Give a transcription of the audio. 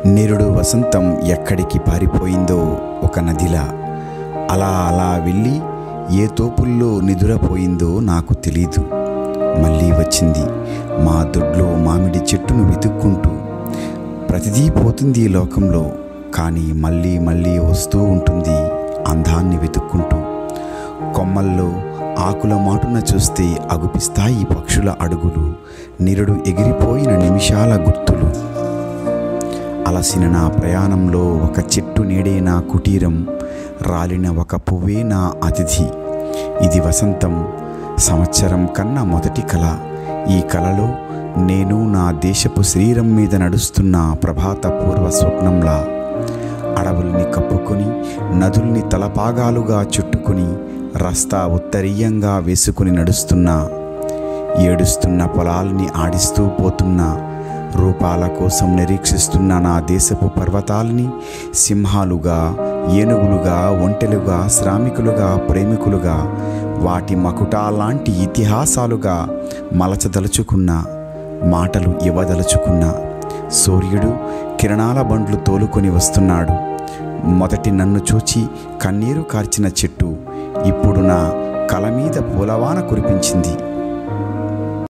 నిరుడు వసంతం ఎక్కడికి పారిపోయిందో ఒక నదిలా అలా అలా వెళ్ళి ఏ తోపుల్లో నిదురపోయిందో నాకు తెలీదు మళ్ళీ వచ్చింది మా దొడ్లో మామిడి చెట్టును వెతుక్కుంటూ ప్రతిదీ పోతుంది ఈ లోకంలో కానీ మళ్ళీ మళ్ళీ వస్తూ ఉంటుంది అందాన్ని వెతుక్కుంటూ కొమ్మల్లో ఆకుల మాటున చూస్తే అగుపిస్తాయి పక్షుల అడుగులు నిరుడు ఎగిరిపోయిన నిమిషాల గుర్తులు అలసిన నా ప్రయాణంలో ఒక చెట్టు నీడే నా కుటీరం రాలిన ఒక పువ్వే నా అతిథి ఇది వసంతం సంవత్సరం కన్నా మొదటి కళ ఈ కళలో నేను నా దేశపు శరీరం మీద నడుస్తున్న ప్రభాత పూర్వ స్వప్నంలా అడవుల్ని కప్పుకొని నదుల్ని తలపాగాలుగా చుట్టుకొని రస్తా ఉత్తరీయంగా వేసుకుని నడుస్తున్నా ఏడుస్తున్న పొలాల్ని ఆడిస్తూ పోతున్నా రూపాల కోసం నిరీక్షిస్తున్న నా దేశపు పర్వతాల్ని సింహాలుగా ఏనుగులుగా ఒంటెలుగా శ్రామికులుగా ప్రేమికులుగా వాటి మకుటాలాంటి ఇతిహాసాలుగా మలచదలుచుకున్న మాటలు ఇవ్వదలుచుకున్న సూర్యుడు కిరణాల బండ్లు తోలుకొని వస్తున్నాడు మొదటి నన్ను చూచి కన్నీరు కార్చిన చెట్టు ఇప్పుడు నా కల మీద పూలవాన కురిపించింది